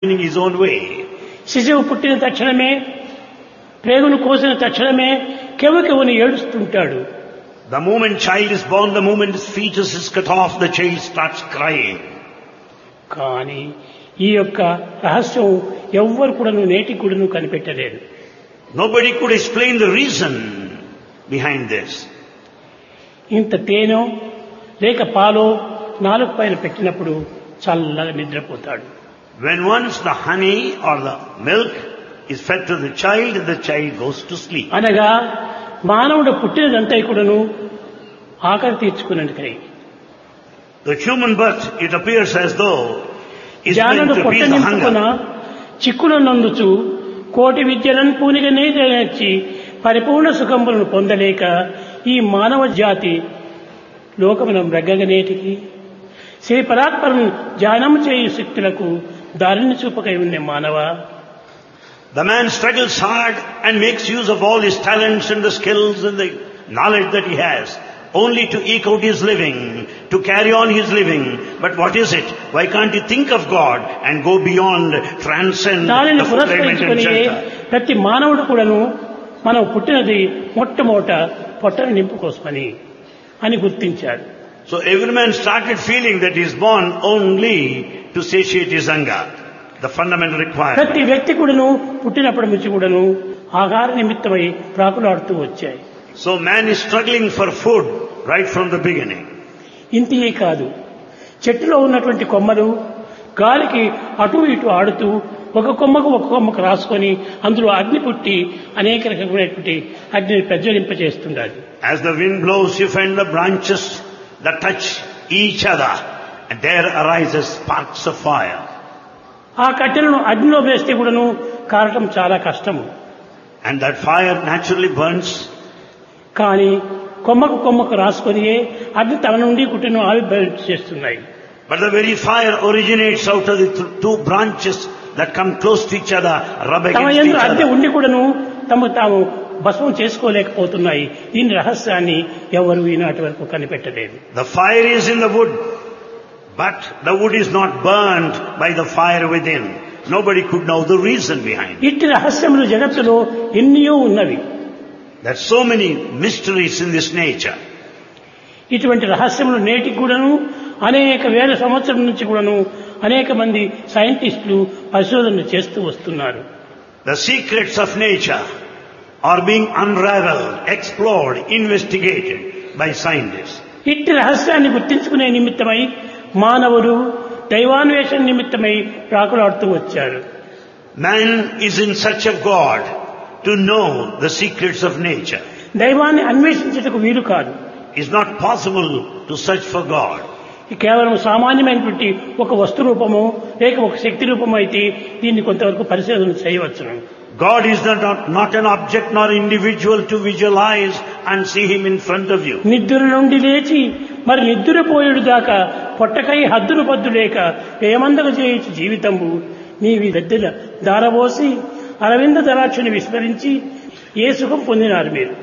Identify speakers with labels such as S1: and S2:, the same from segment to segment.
S1: in his own way.
S2: శిశువు పుట్టిన తక్షణమే ప్రేగును కోసిన తక్షణమే కెవకెవని ఏడుస్తుంటాడు
S1: The moment child is born, the moment his fetus is cut off, the child starts crying.
S2: కానీ ఈ యొక్క రహస్యం ఎవ్వరు కూడా నేటి కూడాను కనిపెట్టలేరు
S1: Nobody could explain the reason behind this.
S2: ఇంత తేనో లేక పాలో నాలుగు పైన పెట్టినప్పుడు చల్లగా నిద్రపోతాడు
S1: When once the honey or the milk is fed to the child, the child goes to sleep.
S2: అనగా మానవుడు పుట్టినదంతా కూడాను ఆకలి తీర్చుకున్నట్టుకై
S1: The human birth, it appears as though, is
S2: జానుడు
S1: meant to
S2: పొట్ట
S1: appease the
S2: నింపుకున్న
S1: hunger.
S2: చిక్కులను నందుచు కోటి విద్యలను పూనిగా నేర్చి పరిపూర్ణ సుఖములను పొందలేక ఈ మానవ జాతి లోకమున బ్రగ్గగనేటికి శ్రీ పరాత్పరం ధ్యానము చేయు శక్తులకు దారిని చూపకై ఉన్న మానవ
S1: The man struggles hard and makes use of all his talents and the skills and the knowledge that he has, only to eke out his living, to carry on his living. But what is it? Why can't he think of God and go beyond, transcend
S2: దానిని
S1: the fulfillment and
S2: పురస్కరించుకొని
S1: shelter?
S2: ప్రతి మానవుడు కూడాను మనం పుట్టినది మొట్టమొదట పొట్టను నింపుకోసమని అని గుర్తించారు
S1: So every man started feeling that he is born only to satiate his hunger, the fundamental requirement.
S2: ప్రతి వ్యక్తి కూడాను పుట్టినప్పటి నుంచి కూడాను ఆహార నిమిత్తమై ప్రాకులాడుతూ వచ్చాయి
S1: So man is struggling for food right from the beginning.
S2: ఇంతియే కాదు చెట్టులో ఉన్నటువంటి కొమ్మలు గాలికి అటు ఇటు ఆడుతూ ఒక కొమ్మకు ఒక కొమ్మకు రాసుకొని అందులో అగ్ని పుట్టి అనేక రకమైనటువంటి అగ్నిని ప్రజ్వలింపజేస్తుండాలి
S1: As the wind blows, you find the branches that touch each other, and there arises sparks of fire.
S2: ఆ కట్టెలను అగ్నిలో వేస్తే కూడాను కారటం చాలా కష్టము
S1: And that fire naturally burns,
S2: కానీ కొమ్మకు కొమ్మకు రాసుకొని అగ్ని తన నుండి కుట్టిన ఆవిర్భవింప చేస్తున్నాయి
S1: but the very fire originates out of the th- two branches that come close to each other, rub
S2: తమ
S1: against
S2: ఎందు
S1: each
S2: అద్దె
S1: other.
S2: ఉండి కూడాను తమ తాము భస్మం చేసుకోలేకపోతున్నాయి దీని రహస్యాన్ని ఎవరు ఈనాటి వరకు కనిపెట్టలేదు
S1: The fire is in the wood, but the wood is not burned by the fire within. Nobody could know the reason behind it.
S2: ఇట్టి రహస్యములు జగత్తులో ఎన్నో ఉన్నవి
S1: There's so many mysteries in this nature.
S2: ఇటువంటి రహస్యములు నేటికి కూడాను అనేక వేల సంవత్సరం నుంచి కూడాను అనేక మంది సైంటిస్టులు పరిశోధనలు చేస్తూ వస్తున్నారు
S1: The secrets of nature are being unraveled, explored, investigated by scientists.
S2: ఇట్టి రహస్యాన్ని గుర్తించుకునే నిమిత్తమై మానవుడు దైవాన్వేషణ నిమిత్తమై ప్రాకులాడుతూ వచ్చారు
S1: Man is in search of God to know the secrets of nature.
S2: దైవాన్ని అన్వేషించటకు వీలు కాదు
S1: It's not possible to search for God.
S2: ఇది కేవలం సామాన్యమైనటువంటి ఒక వస్తు రూపము లేక ఒక శక్తి రూపము అయితే దీన్ని కొంతవరకు పరిశోధన చేయవచ్చును
S1: God is not, not, not an object nor individual to visualize and see Him in front of you.
S2: నిద్ర నుండి లేచి మరి నిద్రపోయేడు దాకా పొట్టకై హద్దులు పద్దు లేక ఏమందక చేయొచ్చు జీవితంబు నీవి వెద్దెల దారబోసి అరవింద దరాక్షని విస్మరించి ఏ సుఖం పొందినారు మీరు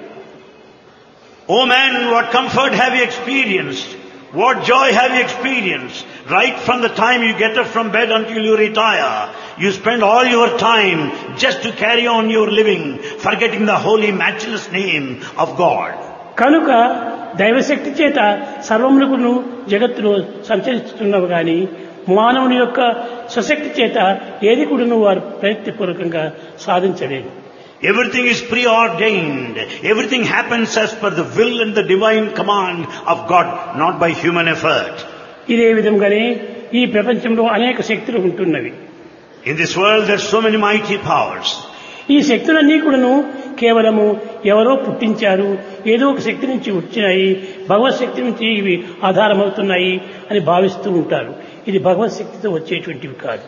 S1: Oh man, what comfort have you experienced? What joy have you experienced? Right from the time you get up from bed until you retire, you spend all your time just to carry on your living, forgetting the holy, matchless name of God.
S2: కనుక దైవశక్తి చేత సర్వములకును జగత్తులో సంచరిస్తున్నవి కానీ మానవుని యొక్క స్వశక్తి చేత ఏది కూడాను వారు ప్రయత్నపూర్వకంగా సాధించలేదు
S1: Everything is preordained. Everything happens as per the will and the divine command of God, not by human effort.
S2: ఇదే విధంగానే ఈ ప్రపంచంలో అనేక శక్తులు ఉంటున్నవి
S1: In this world, there are so many mighty powers.
S2: ఈ శక్తులన్నీ కూడాను కేవలము ఎవరో పుట్టించారు ఏదో ఒక శక్తి నుంచి వచ్చినాయి భగవత్ శక్తి నుంచి ఇవి ఆధారమవుతున్నాయి అని భావిస్తూ ఉంటారు ఇది భగవత్ శక్తితో వచ్చేటువంటివి కాదు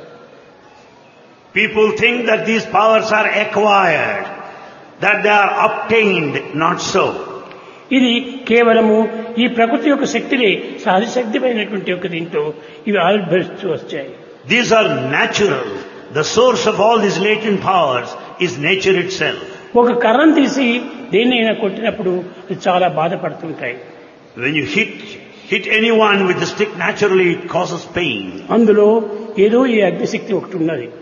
S1: People think that these powers are acquired, that they are obtained, not so.
S2: ఇది కేవలము ఈ ప్రకృతి యొక్క శక్తిని సహజ శక్తిమైనటువంటి యొక్క దీంట్లో ఇవి ఆవిర్భవిస్తూ వచ్చాయి
S1: These are natural. The source of all these latent powers is nature itself.
S2: ఒక కర్రను తీసి దేన్నైనా కొట్టినప్పుడు అది చాలా బాధపడుతుంటాయి
S1: When you hit, hit anyone with a stick, naturally it causes pain.
S2: అందులో ఏదో ఈ అగ్నిశక్తి ఒకటి ఉన్నది